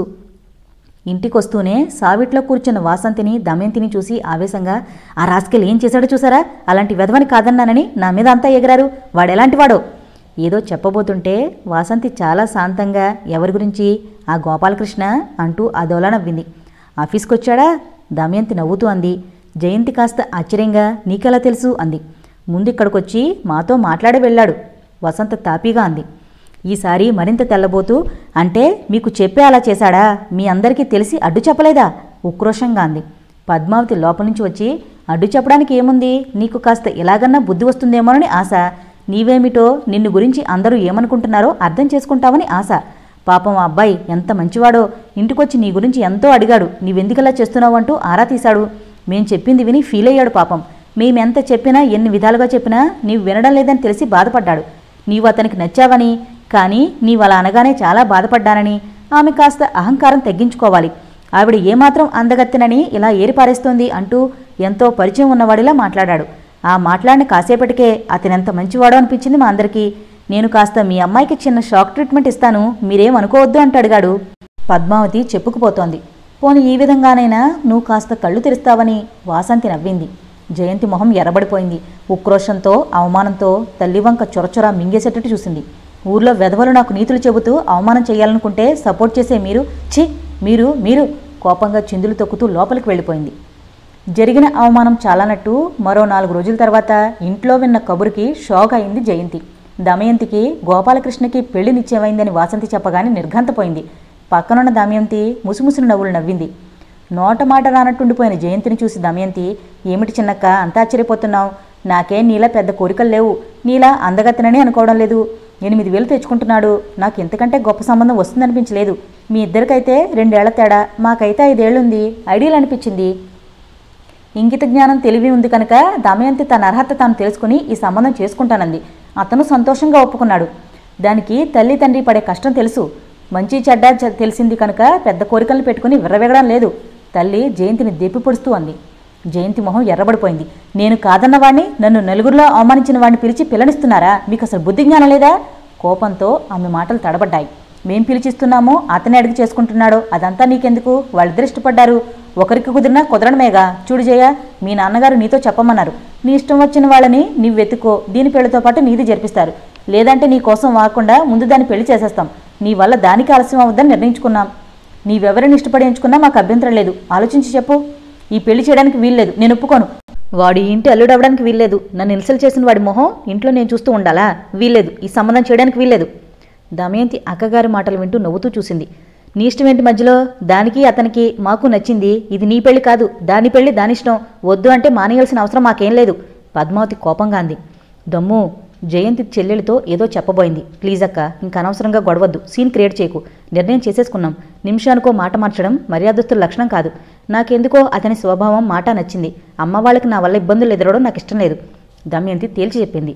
ఇంటికొస్తూనే సావిట్లో కూర్చున్న వాసంతిని దమయంతిని చూసి ఆవేశంగా ఆ రాస్కెల్ ఏం చేశాడో చూసారా అలాంటి వెధవని కాదన్నానని నా మీద అంతా ఎగరారు వాడెలాంటి వాడో ఏదో చెప్పబోతుంటే వాసంతి చాలా శాంతంగా ఎవరి గురించి ఆ గోపాలకృష్ణ అంటూ అదోలా నవ్వింది ఆఫీస్కొచ్చాడా దమయంతి నవ్వుతూ అంది జయంతి కాస్త ఆశ్చర్యంగా నీకెలా తెలుసు అంది ముందు ఇక్కడికొచ్చి మాతో మాట్లాడి వెళ్ళాడు వసంత తాపీగా అంది ఈసారి మరింత తెల్లబోతూ అంటే మీకు చెప్పే అలా చేశాడా మీ అందరికీ తెలిసి అడ్డు చెప్పలేదా ఉక్రోషంగా అంది పద్మావతి లోపల నుంచి వచ్చి అడ్డు చెప్పడానికి ఏముంది నీకు కాస్త ఎలాగన్నా బుద్ధి వస్తుందేమోనని ఆశ నీవేమిటో నిన్ను గురించి అందరూ ఏమనుకుంటున్నారో అర్థం చేసుకుంటావని ఆశ పాపం ఆ అబ్బాయి ఎంత మంచివాడో ఇంటికొచ్చి నీ గురించి ఎంతో అడిగాడు నీవెందుకలా చేస్తున్నావు అంటూ ఆరా తీశాడు మేం చెప్పింది విని ఫీల్ అయ్యాడు పాపం మేమెంత చెప్పినా ఎన్ని విధాలుగా చెప్పినా నీవు వినడం లేదని తెలిసి బాధపడ్డాడు నీవు అతనికి నచ్చావని కానీ నీవు అలా అనగానే చాలా బాధపడ్డానని ఆమె కాస్త అహంకారం తగ్గించుకోవాలి ఆవిడ ఏమాత్రం అందగత్తెనని ఇలా ఏరిపారేస్తోంది అంటూ ఎంతో పరిచయం ఉన్నవాడిలా మాట్లాడాడు ఆ మాట్లాడిన కాసేపటికే అతనెంత మంచివాడో అనిపించింది మా అందరికీ నేను కాస్త మీ అమ్మాయికి చిన్న షాక్ ట్రీట్మెంట్ ఇస్తాను మీరేం అనుకోవద్దు అంటూ అడిగాడు పద్మావతి చెప్పుకుపోతోంది పోని ఈ విధంగానైనా నువ్వు కాస్త కళ్ళు తెరుస్తావని వాసంతి నవ్వింది జయంతి మొహం ఎర్రబడిపోయింది ఉక్రోషంతో అవమానంతో తల్లివంక చొరచొర మింగేసేటట్టు చూసింది ఊర్లో వెధవలు నాకు నీతులు చెబుతూ అవమానం చేయాలనుకుంటే సపోర్ట్ చేసే మీరు ఛీ మీరు మీరు కోపంగా చిందులు తొక్కుతూ లోపలికి వెళ్ళిపోయింది జరిగిన అవమానం చాలానట్టు మరో నాలుగు రోజుల తర్వాత ఇంట్లో విన్న కబురుకి షాక్ అయింది జయంతి దమయంతికి గోపాలకృష్ణకి పెళ్లి నిశ్చయమైందని వాసంతి చెప్పగానే నిర్ఘంతపోయింది పక్కనున్న దమయంతి ముసిముసిన నవ్వులు నవ్వింది నోట మాట రానట్టుండిపోయిన జయంతిని చూసి దమయంతి ఏమిటి చిన్నక్క అంత ఆశ్చర్యపోతున్నావు నాకేం నీలా పెద్ద కోరికలు లేవు నీలా అందగత్తనని అనుకోవడం లేదు ఎనిమిది వేలు తెచ్చుకుంటున్నాడు నాకు ఇంతకంటే గొప్ప సంబంధం వస్తుందనిపించలేదు మీ ఇద్దరికైతే రెండేళ్ల తేడా మాకైతే ఐదేళ్లుంది ఐడియల్ అనిపించింది ఇంగిత జ్ఞానం తెలివి ఉంది కనుక దమయంతి తన అర్హత తాను తెలుసుకుని ఈ సంబంధం చేసుకుంటానంది అతను సంతోషంగా ఒప్పుకున్నాడు దానికి తల్లి తండ్రి పడే కష్టం తెలుసు మంచి చెడ్డ చె- తెలిసింది కనుక పెద్ద కోరికలను పెట్టుకుని విర్రవెగడం లేదు తల్లి జయంతిని దెప్పి పొడుస్తూ అంది జయంతి మొహం ఎర్రబడిపోయింది నేను కాదన్న వాడిని నన్ను నలుగురిలో అవమానించిన వాడిని పిలిచి పిల్లనిస్తున్నారా మీకు అసలు బుద్ధి జ్ఞానం లేదా కోపంతో ఆమె మాటలు తడబడ్డాయి మేం పిలిచిస్తున్నామో అతనే అడిగి చేసుకుంటున్నాడో అదంతా నీకెందుకు వాళ్ళిద్దరు ఇష్టపడ్డారు ఒకరికి కుదిరినా కుదరడమేగా చూడు జయ మీ నాన్నగారు నీతో చెప్పమన్నారు నీ ఇష్టం వచ్చిన వాళ్ళని నీవు వెతుక్కో దీని పెళ్లితో పాటు నీది జరిపిస్తారు లేదంటే నీ కోసం వాకుండా ముందు దాన్ని పెళ్లి చేసేస్తాం నీ వల్ల దానికి ఆలస్యం అవుద్దని నిర్ణయించుకున్నాం నీవెవరిని ఇష్టపడి ఎంచుకున్నా మాకు అభ్యంతరం లేదు ఆలోచించి చెప్పు ఈ పెళ్లి చేయడానికి వీల్లేదు నేను ఒప్పుకోను వాడు ఈ ఇంటి అల్లుడు అవ్వడానికి వీల్లేదు నన్ను ఇన్సల్ట్ చేసిన వాడి మొహం ఇంట్లో నేను చూస్తూ ఉండాలా వీల్లేదు ఈ సంబంధం చేయడానికి వీల్లేదు దమయంతి అక్కగారి మాటలు వింటూ నవ్వుతూ చూసింది నీ ఇష్టం ఏంటి మధ్యలో దానికి అతనికి మాకు నచ్చింది ఇది నీ పెళ్లి కాదు దాని పెళ్లి దాని ఇష్టం వద్దు అంటే మానేయాల్సిన అవసరం మాకేం లేదు పద్మావతి కోపంగా అంది దమ్ము జయంతి చెల్లెలితో ఏదో చెప్పబోయింది ప్లీజ్ అక్క ఇంక అనవసరంగా గొడవద్దు సీన్ క్రియేట్ చేయకు నిర్ణయం చేసేసుకున్నాం నిమిషానికో మాట మార్చడం మర్యాదస్తుల లక్షణం కాదు నాకెందుకో అతని స్వభావం మాట నచ్చింది అమ్మ వాళ్ళకి నా వల్ల ఇబ్బందులు ఎదురవడం నాకు ఇష్టం లేదు దమయంతి తేల్చి చెప్పింది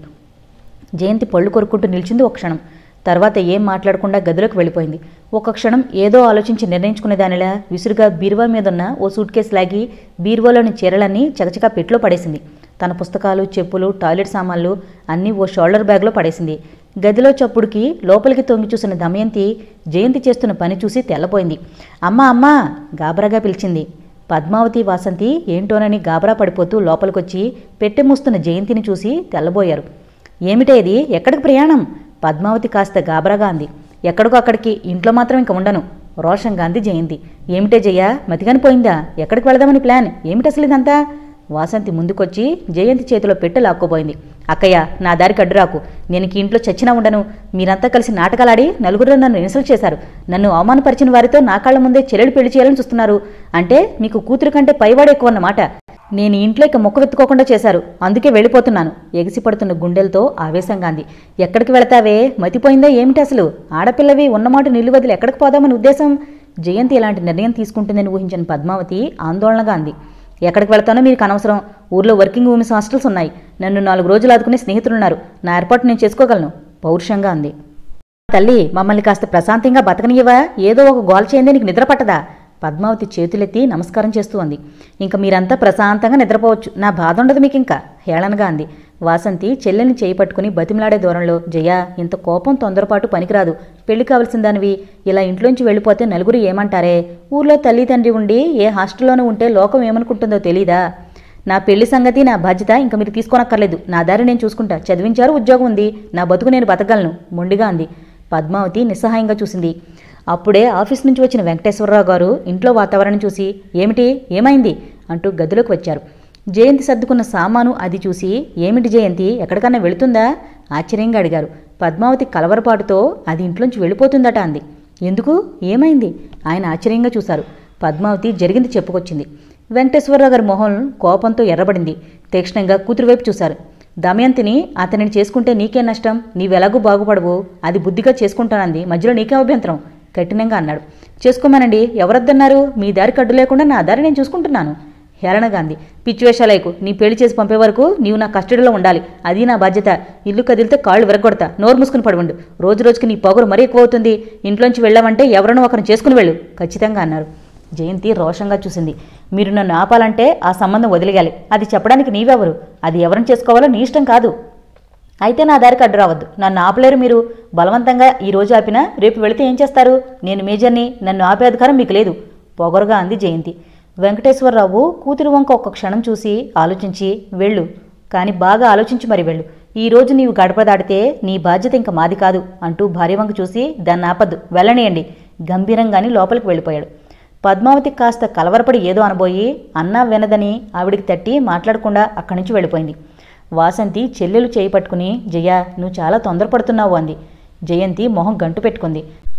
జయంతి పళ్ళు కొరుక్కుంటూ నిలిచింది ఒక క్షణం తర్వాత ఏం మాట్లాడకుండా గదిలోకి వెళ్ళిపోయింది ఒక క్షణం ఏదో ఆలోచించి నిర్ణయించుకునే దానిలా విసురుగా బీరువా మీదున్న ఓ సూట్ కేసు లాగి బీరువాలోని చీరలన్నీ చకచకా పెట్లో పడేసింది తన పుస్తకాలు చెప్పులు టాయిలెట్ సామాన్లు అన్నీ ఓ షోల్డర్ బ్యాగ్లో పడేసింది గదిలో చప్పుడుకి లోపలికి తొంగి చూసిన దమయంతి జయంతి చేస్తున్న పని చూసి తెల్లపోయింది అమ్మా అమ్మా గాబరాగా పిలిచింది పద్మావతి వాసంతి ఏంటోనని గాబరా పడిపోతూ లోపలికొచ్చి పెట్టె మూస్తున్న జయంతిని చూసి తెల్లబోయారు ఏమిటే ఇది ఎక్కడికి ప్రయాణం పద్మావతి కాస్త గాబరాగా అంది ఎక్కడికో అక్కడికి ఇంట్లో మాత్రం ఇంక ఉండను రోషంగా అంది జయంతి ఏమిటే జయ మతిగాని పోయిందా ఎక్కడికి వెళదామని ప్లాన్ ఏమిటి అసలు ఇదంతా వాసంతి ముందుకొచ్చి జయంతి చేతిలో పెట్టె లాక్కోబోయింది అక్కయ్య నా దారికి అడ్డురాకు నేను ఇంక ఇంట్లో చచ్చినా ఉండను మీరంతా కలిసి నాటకాలాడి నలుగురు నన్ను ఇన్సల్ట్ చేశారు నన్ను అవమానపరిచిన వారితో నా కాళ్ళ ముందే చెల్లెలు పెళ్లి చేయాలని చూస్తున్నారు అంటే మీకు కూతురు కంటే పైవాడు ఎక్కువ అన్నమాట నేను ఈ ఇంట్లో ఇక మొక్క వెతుకోకుండా చేశారు అందుకే వెళ్ళిపోతున్నాను ఎగిసిపడుతున్న గుండెలతో ఆవేశంగా అంది ఎక్కడికి వెళతావే మతిపోయిందా ఏమిటి అసలు ఆడపిల్లవి ఉన్నమాట నిల్లు వదిలి ఎక్కడికి పోదామని ఉద్దేశం జయంతి ఇలాంటి నిర్ణయం తీసుకుంటుందని ఊహించిన పద్మావతి ఆందోళనగా అంది ఎక్కడికి వెళ్తానో మీకు అనవసరం ఊర్లో వర్కింగ్ ఉమెన్స్ హాస్టల్స్ ఉన్నాయి నన్ను నాలుగు రోజులు ఆదుకునే స్నేహితులున్నారు నా ఏర్పాటు నేను చేసుకోగలను పౌరుషంగా అంది తల్లి మమ్మల్ని కాస్త ప్రశాంతంగా బతకనియవా ఏదో ఒక గోల్ చేయందే నీకు నిద్ర పట్టదా పద్మావతి చేతులెత్తి నమస్కారం చేస్తూ అంది ఇంక మీరంతా ప్రశాంతంగా నిద్రపోవచ్చు నా బాధ ఉండదు మీకు ఇంకా హేళనగా అంది వాసంతి చెల్లెల్ని చేయి పట్టుకుని బతిమలాడే దూరంలో జయ ఇంత కోపం తొందరపాటు పనికిరాదు పెళ్లి కావలసిందానివి ఇలా ఇంట్లోంచి వెళ్ళిపోతే నలుగురు ఏమంటారే ఊర్లో తల్లి తండ్రి ఉండి ఏ హాస్టల్లోనూ ఉంటే లోకం ఏమనుకుంటుందో తెలీదా నా పెళ్లి సంగతి నా బాధ్యత ఇంక మీరు తీసుకోనక్కర్లేదు నా దారి నేను చూసుకుంటా చదివించారు ఉద్యోగం ఉంది నా బతుకు నేను బతకగలను మొండిగా అంది పద్మావతి నిస్సహాయంగా చూసింది అప్పుడే ఆఫీస్ నుంచి వచ్చిన వెంకటేశ్వరరావు గారు ఇంట్లో వాతావరణం చూసి ఏమిటి ఏమైంది అంటూ గదిలోకి వచ్చారు జయంతి సర్దుకున్న సామాను అది చూసి ఏమిటి జయంతి ఎక్కడికన్నా వెళుతుందా ఆశ్చర్యంగా అడిగారు పద్మావతి కలవరపాటుతో అది ఇంట్లోంచి వెళ్ళిపోతుందట అంది ఎందుకు ఏమైంది ఆయన ఆశ్చర్యంగా చూశారు పద్మావతి జరిగింది చెప్పుకొచ్చింది వెంకటేశ్వరరావు గారి మొహం కోపంతో ఎర్రబడింది తీక్షణంగా కూతురు వైపు చూశారు దమయంతిని అతనిని చేసుకుంటే నీకే నష్టం నీవెలాగూ బాగుపడవు అది బుద్ధిగా చేసుకుంటానంది మధ్యలో నీకే అభ్యంతరం కఠినంగా అన్నాడు చేసుకోమనండి ఎవరొద్దన్నారు మీ దారి కడ్డు లేకుండా నా దారి నేను చూసుకుంటున్నాను హేళనగా అంది పిచ్చి వేషాలైకు నీ పెళ్లి చేసి పంపే వరకు నీవు నా కస్టడీలో ఉండాలి అది నా బాధ్యత ఇల్లు కదిలితే కాళ్ళు విరగొడతా నోరు మూసుకుని పడివండు రోజు రోజుకి నీ పొగరు మరీ ఎక్కువ అవుతుంది ఇంట్లోంచి వెళ్ళామంటే ఎవరినో ఒకరిని చేసుకుని వెళ్ళు ఖచ్చితంగా అన్నారు జయంతి రోషంగా చూసింది మీరు నన్ను ఆపాలంటే ఆ సంబంధం వదిలేయాలి అది చెప్పడానికి నీవెవరు అది ఎవరిని చేసుకోవాలో నీ ఇష్టం కాదు అయితే నా దారికి అడ్డు రావద్దు నన్ను ఆపలేరు మీరు బలవంతంగా ఈ రోజు ఆపినా రేపు వెళితే ఏం చేస్తారు నేను మేజర్ని నన్ను ఆపే అధికారం మీకు లేదు పొగరుగా అంది జయంతి వెంకటేశ్వరరావు కూతురు వంక ఒక్క క్షణం చూసి ఆలోచించి వెళ్ళు కానీ బాగా ఆలోచించి మరి వెళ్ళు ఈ రోజు నీవు గడప దాటితే నీ బాధ్యత ఇంక మాది కాదు అంటూ భార్య వంక చూసి దాన్ని ఆపద్దు వెళ్ళనియండి గంభీరంగాని లోపలికి వెళ్ళిపోయాడు పద్మావతి కాస్త కలవరపడి ఏదో అనబోయి అన్నా వినదని ఆవిడికి తట్టి మాట్లాడకుండా అక్కడి నుంచి వెళ్ళిపోయింది వాసంతి చెల్లెలు చేయి పట్టుకుని జయ నువ్వు చాలా తొందరపడుతున్నావు అంది జయంతి మొహం గంటు పెట్టుకుంది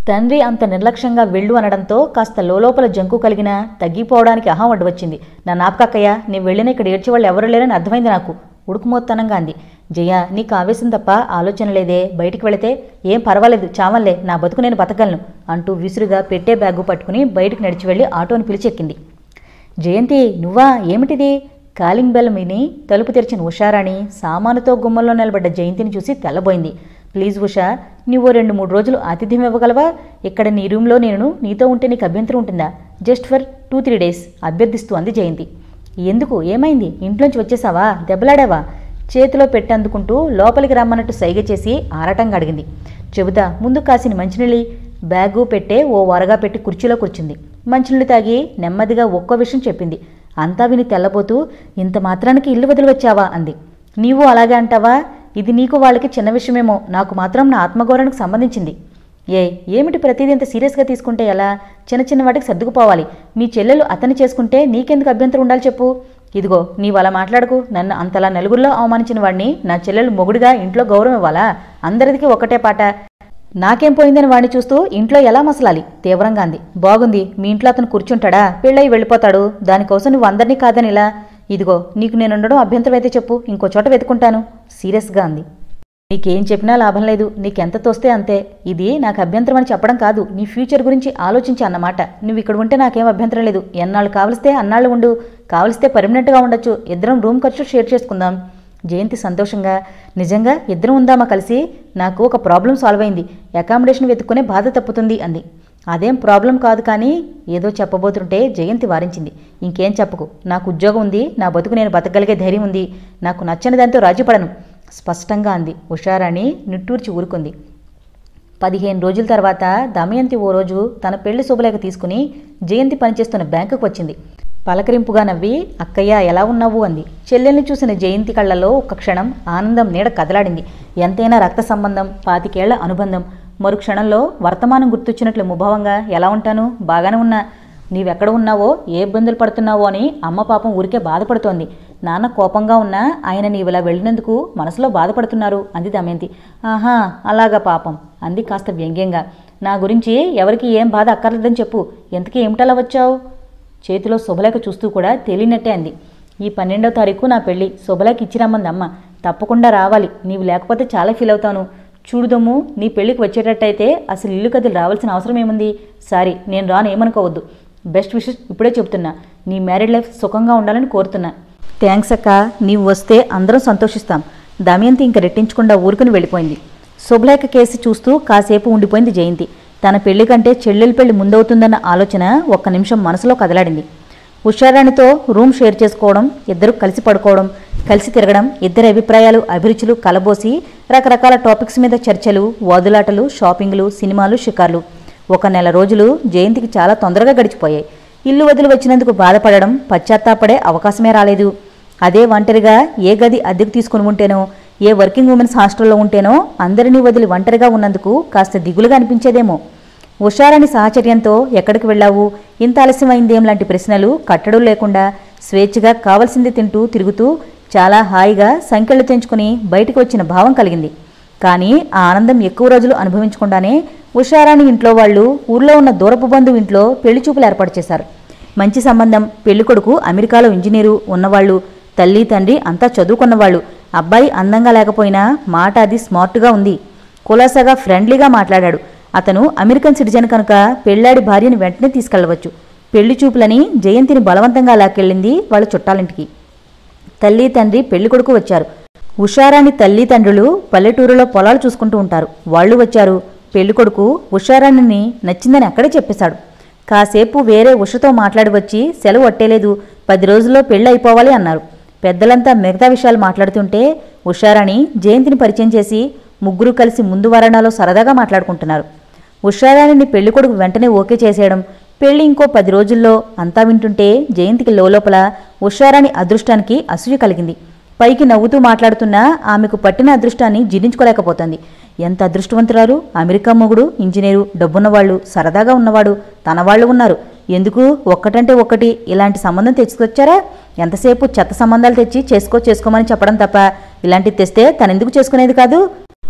తండ్రి అంత నిర్లక్ష్యంగా వెళ్ళు అనడంతో కాస్త లోపల జంకు కలిగిన తగ్గిపోవడానికి అహం అడ్డు వచ్చింది నా నాపకక్కయ్య నీ వెళ్ళిన ఇక్కడ ఏడ్చే వాళ్ళు ఎవరు లేరని అర్థమైంది నాకు ఉడుకుమోత్తనంగా అంది జయ నీకు ఆవేశం తప్ప ఆలోచన లేదే బయటికి వెళితే ఏం పర్వాలేదు చావల్లే నా బతుకు నేను బతకగలను అంటూ విసురుగా పెట్టే బ్యాగు పట్టుకుని బయటికి నడిచి వెళ్ళి ఆటోని పిలిచెక్కింది జయంతి నువ్వా ఏమిటిది కాలింగ్ బెల్ విని తలుపు తెరిచిన ఉషారాణి సామానుతో గుమ్మంలో నిలబడ్డ జయంతిని చూసి తెల్లబోయింది ప్లీజ్ ఉషా నువ్వు రెండు మూడు రోజులు ఆతిథ్యం ఇవ్వగలవా ఇక్కడ నీ రూమ్లో నేను నీతో ఉంటే నీకు అభ్యంతరం ఉంటుందా just for two three days అభ్యర్థిస్తూ అంది జయంతి ఎందుకు ఏమైంది ఇంట్లోంచి వచ్చేసావా దెబ్బలాడావా చేతిలో పెట్టి అందుకుంటూ లోపలికి రమ్మన్నట్టు సైగ చేసి ఆరాటంగా అడిగింది చెబుతా ముందు కాసిన మంచినీళ్ళి బ్యాగు పెట్టే ఓ వరగా పెట్టి కుర్చీలో కూర్చుంది మంచినీళ్ళు తాగి నెమ్మదిగా ఒక్కో విషయం చెప్పింది అంతా విని తెల్లబోతూ ఇంత మాత్రానికి ఇల్లు వదిలి వచ్చావా అంది నీవు అలాగే అంటావా ఇది నీకు వాళ్ళకి చిన్న విషయమేమో నాకు మాత్రం నా ఆత్మగౌరవానికి సంబంధించింది ఏ ఏమిటి ప్రతిదీ ఇంత సీరియస్గా తీసుకుంటే ఎలా చిన్న చిన్న వాటికి సర్దుకుపోవాలి మీ చెల్లెలు అతన్ని చేసుకుంటే నీకెందుకు అభ్యంతరం ఉండాలి చెప్పు ఇదిగో నీవు అలా మాట్లాడకు నన్ను అంతలా నలుగురిలో అవమానించిన వాడిని నా చెల్లెలు మొగుడిగా ఇంట్లో గౌరవం ఇవ్వాలా అందరికీ ఒకటే పాట నాకేం పోయిందని వాడిని చూస్తూ ఇంట్లో ఎలా మసలాలి తీవ్రంగా అంది బాగుంది మీ ఇంట్లో అతను కూర్చుంటాడా పెళ్ళయి వెళ్ళిపోతాడు దానికోసం నువ్వు అందరినీ కాదని ఇలా ఇదిగో నీకు నేను ఉండడం అభ్యంతరం అయితే చెప్పు ఇంకో చోట వెతుకుంటాను సీరియస్గా అంది నీకేం చెప్పినా లాభం లేదు నీకెంత తోస్తే అంతే ఇది నాకు అభ్యంతరం అని చెప్పడం కాదు నీ ఫ్యూచర్ గురించి ఆలోచించి అన్నమాట నువ్వు ఇక్కడ ఉంటే నాకేం అభ్యంతరం లేదు ఎన్నాళ్ళు కావలిస్తే అన్నాళ్ళు ఉండు కావలిస్తే పర్మనెంట్గా ఉండొచ్చు ఇద్దరం రూమ్ ఖర్చు షేర్ చేసుకుందాం జయంతి సంతోషంగా నిజంగా ఇద్దరం ఉందామా కలిసి నాకు ఒక ప్రాబ్లం సాల్వ్ అయింది అకామిడేషన్ వెతుక్కునే బాధ తప్పుతుంది అంది అదేం ప్రాబ్లం కాదు కానీ ఏదో చెప్పబోతుంటే జయంతి వారించింది ఇంకేం చెప్పకు నాకు ఉద్యోగం ఉంది నా బతుకు నేను బతకగలిగే ధైర్యం ఉంది నాకు నచ్చని దాంతో రాజీపడను స్పష్టంగా అంది ఉషారాణి నిట్టూర్చి ఊరుకుంది పదిహేను రోజుల తర్వాత దమయంతి ఓ రోజు తన పెళ్లి శుభలేఖ తీసుకుని జయంతి పనిచేస్తున్న బ్యాంకుకు వచ్చింది పలకరింపుగా నవ్వి అక్కయ్య ఎలా ఉన్నావు అంది చెల్లెల్ని చూసిన జయంతి కళ్ళలో ఒక క్షణం ఆనందం నీడ కదలాడింది ఎంతైనా రక్త సంబంధం పాతికేళ్ల అనుబంధం మరు క్షణంలో వర్తమానం గుర్తొచ్చినట్లు ముభావంగా ఎలా ఉంటాను బాగానే ఉన్నా నీవెక్కడ ఉన్నావో ఏ ఇబ్బందులు పడుతున్నావో అని అమ్మ పాపం ఊరికే బాధపడుతోంది నాన్న కోపంగా ఉన్నా ఆయన నీవిలా వెళ్ళినందుకు మనసులో బాధపడుతున్నారు అంది దమయంతి ఆహా అలాగా పాపం అంది కాస్త వ్యంగ్యంగా నా గురించి ఎవరికి ఏం బాధ అక్కర్లేదని చెప్పు ఎంతకీ ఏమిటలా వచ్చావు చేతిలో శుభలేఖ చూస్తూ కూడా తెలియనట్టే అంది ఈ పన్నెండవ తారీఖు నా పెళ్ళి శుభలేఖ ఇచ్చిరమ్మంది అమ్మ తప్పకుండా రావాలి నీవు లేకపోతే చాలా ఫీల్ అవుతాను చూడుదమ్ము నీ పెళ్ళికి వచ్చేటట్టయితే అసలు ఇల్లు కదిలి రావాల్సిన అవసరం ఏముంది సారీ నేను రాను ఏమనుకోవద్దు బెస్ట్ విషెస్ ఇప్పుడే చెప్తున్నా నీ మ్యారీడ్ లైఫ్ సుఖంగా ఉండాలని కోరుతున్నా థ్యాంక్స్ అక్క నీవు వస్తే అందరం సంతోషిస్తాం దమయంతి ఇంక రెట్టించకుండా ఊరుకుని వెళ్ళిపోయింది శుభలేఖ కేసు చూస్తూ కాసేపు ఉండిపోయింది జయంతి తన పెళ్లి కంటే చెల్లెలి పెళ్లి ముందవుతుందన్న ఆలోచన ఒక్క నిమిషం మనసులో కదలాడింది ఉషారాణితో రూమ్ షేర్ చేసుకోవడం ఇద్దరు కలిసి పడుకోవడం కలిసి తిరగడం ఇద్దరి అభిప్రాయాలు అభిరుచులు కలబోసి రకరకాల టాపిక్స్ మీద చర్చలు వాదులాటలు షాపింగ్లు సినిమాలు షికార్లు ఒక నెల రోజులు జయంతికి చాలా తొందరగా గడిచిపోయాయి ఇల్లు వదిలి వచ్చినందుకు బాధపడడం పశ్చాత్తాపడే అవకాశమే రాలేదు అదే ఒంటరిగా ఏ గది అద్దెకు తీసుకుని ఉంటేనో ఏ వర్కింగ్ ఉమెన్స్ హాస్టల్లో ఉంటేనో అందరినీ వదిలి ఒంటరిగా ఉన్నందుకు కాస్త దిగులుగా అనిపించేదేమో ఉషారాణి సాహచర్యంతో ఎక్కడికి వెళ్ళావు ఇంత ఆలస్యమైందేం లాంటి ప్రశ్నలు కట్టడం లేకుండా స్వేచ్ఛగా కావలసింది తింటూ తిరుగుతూ చాలా హాయిగా సంఖ్యలు తెంచుకుని బయటికి వచ్చిన భావం కలిగింది కానీ ఆ ఆనందం ఎక్కువ రోజులు అనుభవించకుండానే ఉషారాణి ఇంట్లో వాళ్ళు ఊర్లో ఉన్న దూరపు బంధువు ఇంట్లో పెళ్లి చూపులు ఏర్పాటు చేశారు మంచి సంబంధం పెళ్ళికొడుకు అమెరికాలో ఇంజనీరు ఉన్నవాళ్ళు తల్లి తండ్రి అంతా చదువుకున్నవాళ్ళు అబ్బాయి అందంగా లేకపోయినా మాట అది స్మార్ట్గా ఉంది కులాసాగా ఫ్రెండ్లీగా మాట్లాడాడు అతను అమెరికన్ సిటిజన్ కనుక పెళ్ళాడి భార్యని వెంటనే తీసుకెళ్లవచ్చు పెళ్లి చూపులని జయంతిని బలవంతంగా లాక్కెళ్ళింది వాళ్ళ చుట్టాలింటికి తల్లి తండ్రి పెళ్లి కొడుకు వచ్చారు ఉషారాణి తల్లి తండ్రులు పల్లెటూరులో పొలాలు చూసుకుంటూ ఉంటారు వాళ్ళు వచ్చారు పెళ్లి కొడుకు ఉషారాణిని నచ్చిందని అక్కడే చెప్పేశాడు కాసేపు వేరే ఉషతో మాట్లాడి వచ్చి సెలవు ఒట్టేలేదు పది రోజుల్లో పెళ్లి అయిపోవాలి అన్నారు పెద్దలంతా మిగతా విషయాలు మాట్లాడుతుంటే ఉషారాణి జయంతిని పరిచయం చేసి ముగ్గురు కలిసి ముందు వరణాలో సరదాగా మాట్లాడుకుంటున్నారు ఉషారాణిని పెళ్లి కొడుకు వెంటనే ఓకే చేసేయడం పెళ్లి ఇంకో పది రోజుల్లో అంతా వింటుంటే జయంతికి లోపల ఉషారాణి అదృష్టానికి అసూయ కలిగింది పైకి నవ్వుతూ మాట్లాడుతున్నా ఆమెకు పట్టిన అదృష్టాన్ని జీర్ణించుకోలేకపోతుంది ఎంత అదృష్టవంతురాలు అమెరికా మొగుడు ఇంజనీరు డబ్బున్నవాళ్ళు సరదాగా ఉన్నవాడు తన వాళ్ళు ఉన్నారు ఎందుకు ఒక్కటంటే ఒక్కటి ఇలాంటి సంబంధం తెచ్చుకొచ్చారా ఎంతసేపు చెత్త సంబంధాలు తెచ్చి చేసుకో చేసుకోమని చెప్పడం తప్ప ఇలాంటివి తెస్తే తనెందుకు చేసుకునేది కాదు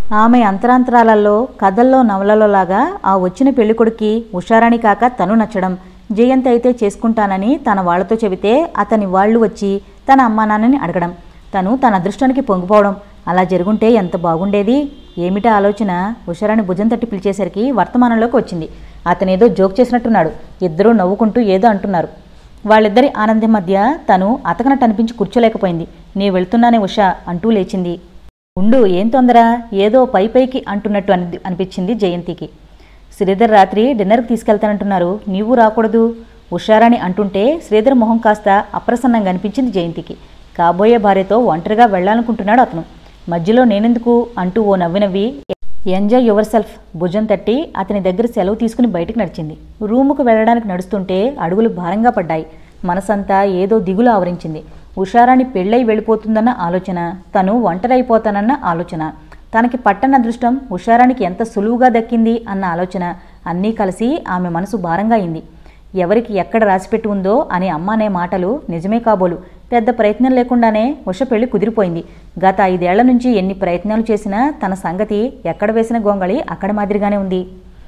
ఆమె అంతరాంతరాలలో కథల్లో నవలలో లాగా ఆ వచ్చిన పెళ్ళికొడుకి ఉషారాణి కాక తను నచ్చడం జయంతి అయితే చేసుకుంటానని తన వాళ్లతో చెబితే అతని వాళ్ళు వచ్చి తన అమ్మా నాన్నని అడగడం తను తన అదృష్టానికి పొంగిపోవడం అలా జరుగుంటే ఎంత బాగుండేది ఏమిటా ఆలోచన ఉషారాణి భుజం తట్టి పిలిచేసరికి వర్తమానంలోకి వచ్చింది అతనేదో జోక్ చేసినట్టున్నాడు ఇద్దరూ నవ్వుకుంటూ ఏదో అంటున్నారు వాళ్ళిద్దరి ఆనందం మధ్య తను అతకనట్టు అనిపించి కూర్చోలేకపోయింది నీ వెళ్తున్నానే ఉష అంటూ లేచింది ఉండు ఏం తొందర ఏదో పై పైకి అంటున్నట్టు అని అనిపించింది జయంతికి శ్రీధర్ రాత్రి డిన్నర్కి తీసుకెళ్తానంటున్నారు నీవు రాకూడదు ఉషారాణి అంటుంటే శ్రీధర్ మొహం కాస్త అప్రసన్నంగా అనిపించింది జయంతికి కాబోయే భార్యతో ఒంటరిగా వెళ్ళాలనుకుంటున్నాడు అతను మధ్యలో నేనెందుకు అంటూ ఓ నవ్వి నవ్వి ఎంజాయ్ యువర్ సెల్ఫ్ భుజం తట్టి అతని దగ్గర సెలవు తీసుకుని బయటికి నడిచింది రూముకు వెళ్ళడానికి నడుస్తుంటే అడుగులు భారంగా పడ్డాయి మనసంతా ఏదో దిగులు ఆవరించింది ఉషారాణి పెళ్ళై వెళ్ళిపోతుందన్న ఆలోచన తను ఒంటరైపోతానన్న ఆలోచన తనకి పట్టన అదృష్టం ఉషారానికి ఎంత సులువుగా దక్కింది అన్న ఆలోచన అన్నీ కలిసి ఆమె మనసు భారంగా అయింది ఎవరికి ఎక్కడ రాసిపెట్టి ఉందో అనే అమ్మ అనే మాటలు నిజమే కాబోలు పెద్ద ప్రయత్నం లేకుండానే ఉష పెళ్లి కుదిరిపోయింది గత ఐదేళ్ల నుంచి ఎన్ని ప్రయత్నాలు చేసినా తన సంగతి ఎక్కడ వేసిన గొంగళి అక్కడ మాదిరిగానే ఉంది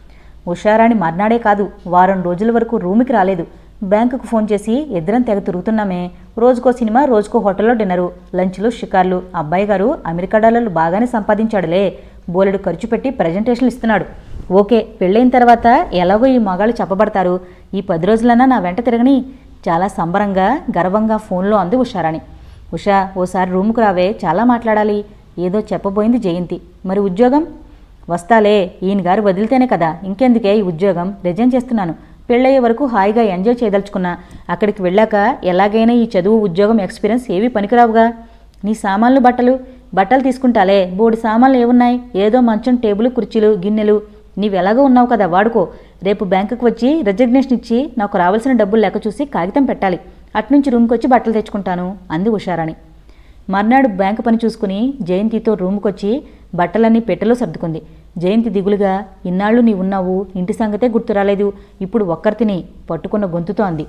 ఉషారాణి మర్నాడే కాదు వారం రోజుల వరకు రూమ్కి రాలేదు బ్యాంకుకు ఫోన్ చేసి ఇద్దరం తెగ తిరుగుతున్నామే రోజుకో సినిమా రోజుకో హోటల్లో డిన్నరు లంచ్లు షికార్లు అబ్బాయి గారు అమెరికా డాలర్లు బాగానే సంపాదించాడులే బోలెడు ఖర్చు పెట్టి ప్రజెంటేషన్లు ఇస్తున్నాడు ఓకే పెళ్ళైన తర్వాత ఎలాగో ఈ మగాళ్ళు చెప్పబడతారు ఈ పది రోజులన్నా నా వెంట తిరగని చాలా సంబరంగా గర్వంగా ఫోన్లో అంది ఉషారాణి ఉషా ఓసారి రూముకు రావే చాలా మాట్లాడాలి ఏదో చెప్పబోయింది జయంతి మరి ఉద్యోగం వస్తాలే ఈయన గారు వదిలితేనే కదా ఇంకెందుకే ఈ ఉద్యోగం రిజైన్ చేస్తున్నాను పెళ్ళయ్యే వరకు హాయిగా ఎంజాయ్ చేయదలుచుకున్నా అక్కడికి వెళ్ళాక ఎలాగైనా ఈ చదువు ఉద్యోగం ఎక్స్పీరియన్స్ ఏవి పనికిరావుగా నీ సామాన్లు బట్టలు బట్టలు తీసుకుంటాలే బోడి సామాన్లు ఏమున్నాయి ఏదో మంచం టేబుల్ కుర్చీలు గిన్నెలు నీవెలాగో ఉన్నావు కదా వాడుకో రేపు బ్యాంకుకు వచ్చి రెజిగ్నేషన్ ఇచ్చి నాకు రావాల్సిన డబ్బులు లెక్క చూసి కాగితం పెట్టాలి అట్నుంచి రూమ్కి వచ్చి బట్టలు తెచ్చుకుంటాను అంది ఉషారాణి మర్నాడు బ్యాంకు పని చూసుకుని జయంతితో రూముకొచ్చి బట్టలన్నీ పెట్టెలో సర్దుకుంది జయంతి దిగులుగా ఇన్నాళ్ళు నీ ఉన్నావు ఇంటి సంగతే గుర్తు రాలేదు ఇప్పుడు ఒక్కరితిని పట్టుకున్న గొంతుతో అంది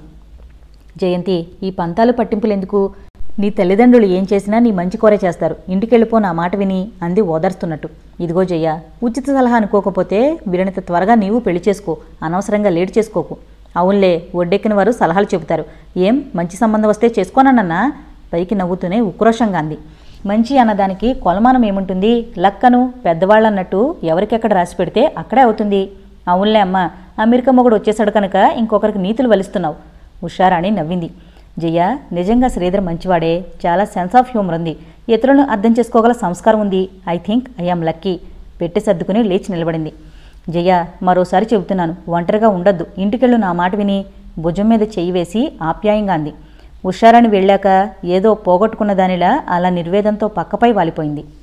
జయంతి ఈ పంతాలు పట్టింపులెందుకు నీ తల్లిదండ్రులు ఏం చేసినా నీ మంచి కోరే చేస్తారు ఇంటికెళ్ళిపో నా మాట విని అంది ఓదార్స్తున్నట్టు ఇదిగో జయ్య ఉచిత సలహా అనుకోకపోతే వీరినంత త్వరగా నీవు పెళ్లి చేసుకో అనవసరంగా లేట్ చేసుకోకు అవునులే ఒడ్డెక్కిన వారు సలహాలు చెబుతారు ఏం మంచి సంబంధం వస్తే చేసుకోనన్నా పైకి నవ్వుతూనే ఉక్రోషంగా అంది మంచి అన్నదానికి కొలమానం ఏముంటుంది లక్కను పెద్దవాళ్ళన్నట్టు ఎవరికెక్కడ రాసి పెడితే అక్కడే అవుతుంది అవునులే అమ్మ అమెరికా మొగుడు వచ్చేసాడు కనుక ఇంకొకరికి నీతులు వలిస్తున్నావు ఉషారాణి నవ్వింది జయ నిజంగా శ్రీధర్ మంచివాడే చాలా సెన్స్ ఆఫ్ హ్యూమర్ ఉంది ఇతరులను అర్థం చేసుకోగల సంస్కారం ఉంది ఐ థింక్ ఐఆమ్ లక్కీ పెట్టి సర్దుకుని లేచి నిలబడింది జయ మరోసారి చెబుతున్నాను ఒంటరిగా ఉండొద్దు ఇంటికెళ్ళు నా మాట విని భుజం మీద చెయ్యి వేసి ఆప్యాయంగా అంది ఉషారాణి వెళ్ళాక ఏదో పోగొట్టుకున్న దానిలా అలా నిర్వేదంతో పక్కపై వాలిపోయింది